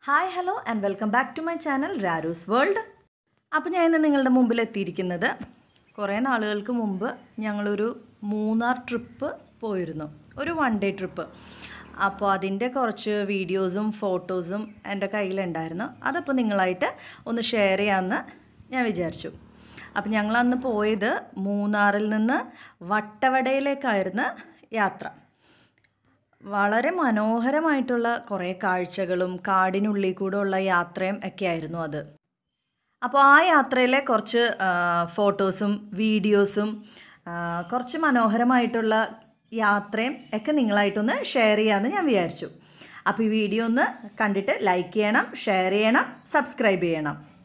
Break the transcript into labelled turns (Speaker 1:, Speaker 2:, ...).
Speaker 1: hi hello and welcome back to my channel Raru's world അപ്പോൾ ഞാൻ ഇന്ന് നിങ്ങളുടെ മുമ്പിൽ എത്തിയിരിക്കുന്നത് കുറേ നാളുകൾക്ക് മുമ്പ് ഞങ്ങളൊരു മൂന്നാർ ട്രിപ്പ് പോയിരുന്നു ഒരു വൺ ഡേ ട്രിപ്പ് അപ്പോൾ അതിൻ്റെ കുറച്ച് വീഡിയോസും ഫോട്ടോസും എൻ്റെ കയ്യിലുണ്ടായിരുന്നു അതപ്പോൾ നിങ്ങളായിട്ട് ഒന്ന് ഷെയർ ചെയ്യാമെന്ന് ഞാൻ വിചാരിച്ചു അപ്പം ഞങ്ങൾ അന്ന് പോയത് മൂന്നാറിൽ നിന്ന് വട്ടവടയിലേക്കായിരുന്നു യാത്ര വളരെ മനോഹരമായിട്ടുള്ള കുറേ കാഴ്ചകളും കാടിനുള്ളിൽ കൂടെ ഉള്ള യാത്രയും ഒക്കെ ആയിരുന്നു അത് അപ്പോൾ ആ യാത്രയിലെ കുറച്ച് ആ, ഫോട്ടോസും വീഡിയോസും ആ, കുറച്ച് മനോഹരമായിട്ടുള്ള യാത്രയും ഒക്കെ നിങ്ങളായിട്ടൊന്ന് ഷെയർ ചെയ്യാമെന്ന് ഞാൻ വിചാരിച്ചു അപ്പോൾ ഈ വീഡിയോ ഒന്ന് കണ്ടിട്ട് ലൈക്ക് ചെയ്യണം ഷെയർ ചെയ്യണം സബ്സ്ക്രൈബ് ചെയ്യണം